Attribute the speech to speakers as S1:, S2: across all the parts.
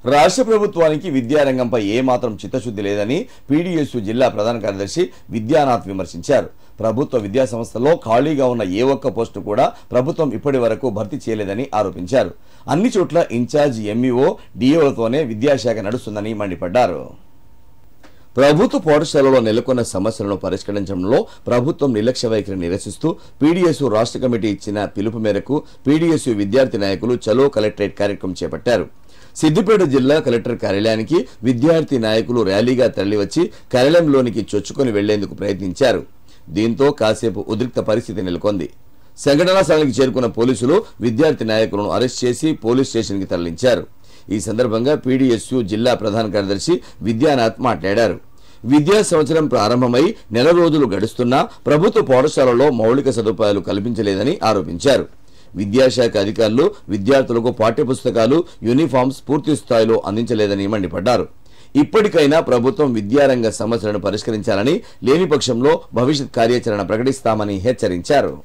S1: రాష్ట్ర ప్రభుత్వానికి విద్యారంగంపై ఏమాత్రం చిత్తశుద్ధి లేదని పీడీఎస్యు జిల్లా ప్రధాన కార్యదర్శి విద్యానాథ్ విమర్శించారు ప్రభుత్వ విద్యా సంస్థల్లో ఖాళీగా ఉన్న ఏ ఒక్క పోస్టు కూడా ప్రభుత్వం ఇప్పటి వరకు భర్తీ చేయలేదని ఆరోపించారు అన్ని చోట్ల ఇన్ఛార్జ్ ఎంఈఓ డిఓలతోనే విద్యాశాఖ నడుస్తుందని మండిపడ్డారు ప్రభుత్వ పాఠశాలలో నెలకొన్న సమస్యలను పరిష్కరించడంలో ప్రభుత్వం నిర్లక్ష్య వైఖరి నిరసిస్తూ పీడీఎస్యు రాష్ట్ర కమిటీ ఇచ్చిన పిలుపు మేరకు పీడీఎస్యు విద్యార్థి నాయకులు చలో కలెక్టరేట్ కార్యక్రమం చేపట్టారు సిద్దిపేట జిల్లా కలెక్టర్ కార్యాలయానికి విద్యార్థి నాయకులు ర్యాలీగా తరలివచ్చి కార్యాలయంలోనికి చొచ్చుకొని వెళ్లేందుకు ప్రయత్నించారు దీంతో కాసేపు ఉద్రిక్త పరిస్థితి నెలకొంది సంఘటనా స్థలానికి చేరుకున్న పోలీసులు విద్యార్థి నాయకులను అరెస్ట్ చేసి పోలీస్ స్టేషన్కి తరలించారు ఈ సందర్భంగా పీడీఎస్యు జిల్లా ప్రధాన కార్యదర్శి విద్యానాథ్ మాట్లాడారు విద్యా సంవత్సరం ప్రారంభమై నెల రోజులు గడుస్తున్నా ప్రభుత్వ పాఠశాలలో మౌలిక సదుపాయాలు కల్పించలేదని ఆరోపించారు విద్యాశాఖ అధికారులు విద్యార్థులకు పాఠ్యపుస్తకాలు యూనిఫామ్స్ పూర్తి స్థాయిలో అందించలేదని మండిపడ్డారు ఇప్పటికైనా ప్రభుత్వం విద్యారంగ సమస్యలను పరిష్కరించాలని లేని పక్షంలో భవిష్యత్ కార్యాచరణ ప్రకటిస్తామని హెచ్చరించారు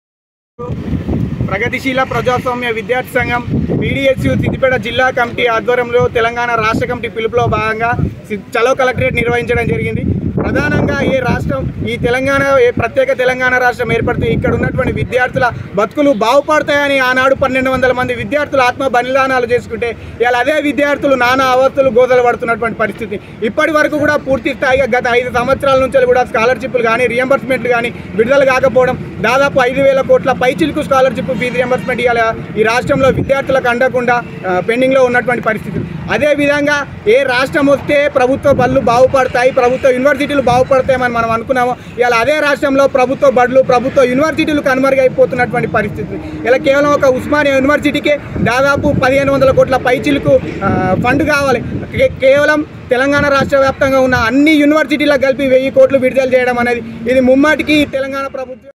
S2: ప్రగతిశీల ప్రజాస్వామ్య విద్యార్థి సంఘం పీడిఎస్యు సిద్దిపేట జిల్లా కమిటీ ఆధ్వర్యంలో తెలంగాణ రాష్ట్ర కమిటీ పిలుపులో భాగంగా సి- చలో కలెక్టరేట్ నిర్వహించడం జరిగింది ప్రధానంగా ఏ రాష్ట్రం ఈ తెలంగాణ ఏ ప్రత్యేక తెలంగాణ రాష్ట్రం ఏర్పడితే ఇక్కడ ఉన్నటువంటి విద్యార్థుల బతుకులు బాగుపడతాయని ఆనాడు పన్నెండు వందల మంది విద్యార్థులు ఆత్మ బలిదానాలు చేసుకుంటే ఇవాళ అదే విద్యార్థులు నానా అవస్థలు గోదలు పడుతున్నటువంటి పరిస్థితి ఇప్పటి వరకు కూడా పూర్తి స్థాయిగా గత ఐదు సంవత్సరాల నుంచి కూడా స్కాలర్షిప్లు కానీ రియంబర్స్మెంట్లు కానీ విడుదల కాకపోవడం దాదాపు ఐదు వేల కోట్ల పైచిలుకు స్కాలర్షిప్ ఫీజు రియంబర్స్మెంట్ ఇవాళ ఈ రాష్ట్రంలో విద్యార్థులకు అందకుండా ఆ, పెండింగ్లో ఉన్నటువంటి పరిస్థితి అదేవిధంగా ఏ రాష్ట్రం వస్తే ప్రభుత్వ బళ్ళు బాగుపడతాయి ప్రభుత్వ యూనివర్సిటీలు బాగుపడతాయని మనం అనుకున్నాము ఇవాళ అదే రాష్ట్రంలో ప్రభుత్వ బడులు ప్రభుత్వ యూనివర్సిటీలు కనుమరుగైపోతున్నటువంటి పరిస్థితి ఇలా కేవలం ఒక ఉస్మానియా యూనివర్సిటీకే దాదాపు పదిహేను వందల కోట్ల పైచిలకు ఆ, ఫండ్ కావాలి కే- కేవలం తెలంగాణ రాష్ట్ర వ్యాప్తంగా ఉన్న అన్ని యూనివర్సిటీలకు కలిపి వెయ్యి కోట్లు విడుదల చేయడం అనేది ఇది ముమ్మాటికి తెలంగాణ ప్రభుత్వం